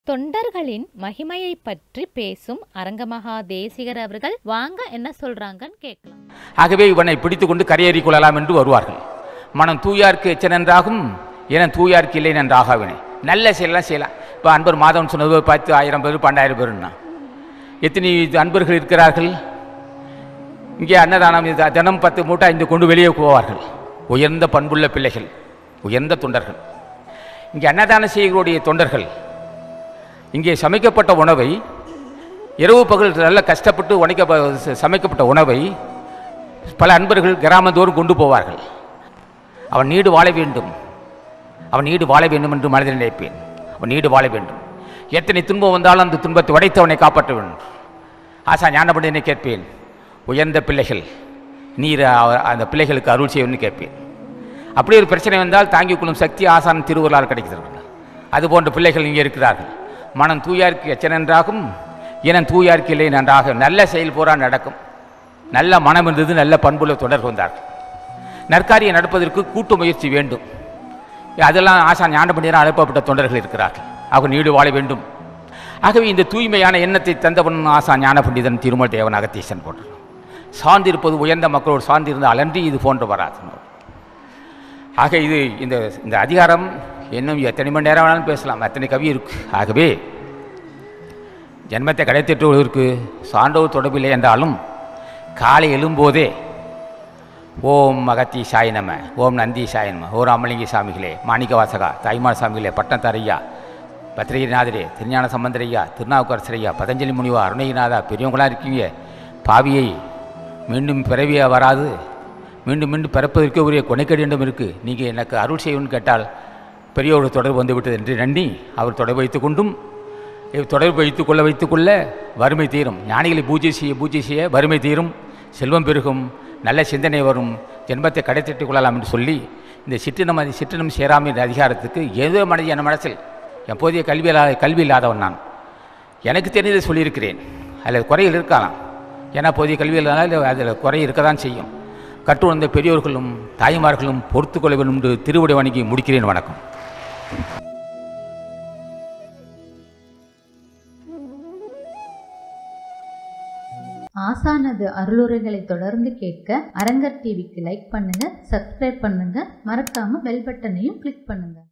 தொண்டர்களின் மகிமையை பற்றி பேசும் அரங்கமகா தேசிகர் அவர்கள் வாங்க என்ன சொல்றாங்கன்னு கேட்கலாம் ஆகவே இவனை பிடித்து கொண்டு கரையேறிக் கொள்ளலாம் என்று வருவார்கள் மனம் தூயார்க்கு எச்சனென்றாகும் என தூயார்க்கு இல்லை நன்றாகவினை நல்ல செயலாம் செய்யலாம் இப்போ அன்பர் மாதவன் சொன்னது ஒரு பத்து ஆயிரம் பேர் பன்னெண்டாயிரம் பேருன்னா எத்தனை அன்பர்கள் இருக்கிறார்கள் இங்கே அன்னதானம் இது தினம் பத்து மூட்டை ஐந்து கொண்டு வெளியே போவார்கள் உயர்ந்த பண்புள்ள பிள்ளைகள் உயர்ந்த தொண்டர்கள் இங்கே அன்னதானம் செய்கிறோடைய தொண்டர்கள் இங்கே சமைக்கப்பட்ட உணவை இரவு பகல் நல்ல கஷ்டப்பட்டு உடைக்க சமைக்கப்பட்ட உணவை பல அன்பர்கள் கிராமந்தோறும் கொண்டு போவார்கள் அவன் நீடு வாழ வேண்டும் அவன் நீடு வாழ வேண்டும் என்று மனதில் நினைப்பேன் அவன் நீடு வாழ வேண்டும் எத்தனை துன்பம் வந்தாலும் அந்த துன்பத்தை உடைத்தவனை காப்பாற்ற வேண்டும் ஆசா ஞானபண்டிதனை கேட்பேன் உயர்ந்த பிள்ளைகள் நீர் அவ- அந்த பிள்ளைகளுக்கு அருள் செய்யணும்னு கேட்பேன் அப்படி ஒரு பிரச்சனை வந்தால் தாங்கிக் கொள்ளும் சக்தி ஆசான் திருவருளால் கிடைக்கிறது அது போன்ற பிள்ளைகள் இங்கே இருக்கிறார்கள் மனம் தூயாருக்கு எச்சனென்றாகும் இனம் தூயாருக்கு இல்லை நன்றாக நல்ல செயல் பூரா நடக்கும் நல்ல மனம் இருந்தது நல்ல பண்புள்ள தொடர்பு வந்தார்கள் நற்காரியம் நடப்பதற்கு கூட்டு முயற்சி வேண்டும் அதெல்லாம் ஆசான் ஞானபண்டிதரால் அனுப்பப்பட்ட தொண்டர்கள் இருக்கிறார்கள் அவங்க நீடு வாழ வேண்டும் ஆகவே இந்த தூய்மையான எண்ணத்தை தந்தவன் ஆசான் ஞானபண்டிதன் திருமல் தேவன் அகத்தீசன் போன்றார் சார்ந்திருப்பது உயர்ந்த மக்களோடு சார்ந்திருந்த அலன்றி இது போன்று வராது ஆக இது இந்த இந்த அதிகாரம் இன்னும் எத்தனை மணி நேரம் வேணாலும் பேசலாம் அத்தனை கவி இருக்கு ஆகவே ஜென்மத்தை கடைத்திட்டுவதற்கு சான்றோர் தொடர்பில்லை என்றாலும் காலை எழும்போதே ஓம் மகத்தி சாய் நம ஓம் நந்தி சாய் நம ஓ ராமலிங்க சாமிகளே மாணிக்க வாசகா தாய்மார் சாமிகளே பட்டத்தரையா பத்திரிகைநாதரே திருஞான சம்பந்தரையா திருநாவுக்கரசரையா பதஞ்சலி முனிவா அருணகிரிநாதா பெரியவங்களா இருக்கீங்க பாவியை மீண்டும் பிறவியா வராது மீண்டும் மீண்டும் பிறப்பதற்கு உரிய கொனைக்கடியிடம் இருக்குது நீங்கள் எனக்கு அருள் செய்யணும்னு கேட்டால் பெரியோரு தொடர்பு வந்து விட்டது என்று நம்பி அவர் தொடர்பு வைத்துக் கொண்டும் இவ் தொடர்பு வைத்துக் கொள்ள வைத்துக்கொள்ள வறுமை தீரும் ஞானிகளை பூஜை செய்ய பூஜை செய்ய வறுமை தீரும் செல்வம் பெருகும் நல்ல சிந்தனை வரும் ஜென்மத்தை கடைத்திட்டுக் கொள்ளலாம் என்று சொல்லி இந்த சிற்றினம் அது சிற்றினம் சேராமை என்ற அதிகாரத்துக்கு ஏதோ மனது என் மனசில் என் போதிய கல்வி இல்லாத கல்வி இல்லாதவன் நான் எனக்கு தெரிந்ததை சொல்லியிருக்கிறேன் அதில் குறைகள் இருக்கலாம் ஏன்னா போதிய கல்வி இல்லாதனால அதில் குறை இருக்க தான் செய்யும் கற்று வந்த பெரியோர்களும் தாய்மார்களும் பொறுத்து கொள்ள வேண்டும் என்று திருவுடை வணங்கி முடிக்கிறேன் வணக்கம் ஆசானது அருளுரைகளை தொடர்ந்து கேட்க அரங்கர் டிவிக்கு லைக் பண்ணுங்க சப்ஸ்கிரைப் பண்ணுங்க மறக்காம பெல் பட்டனையும் கிளிக் பண்ணுங்க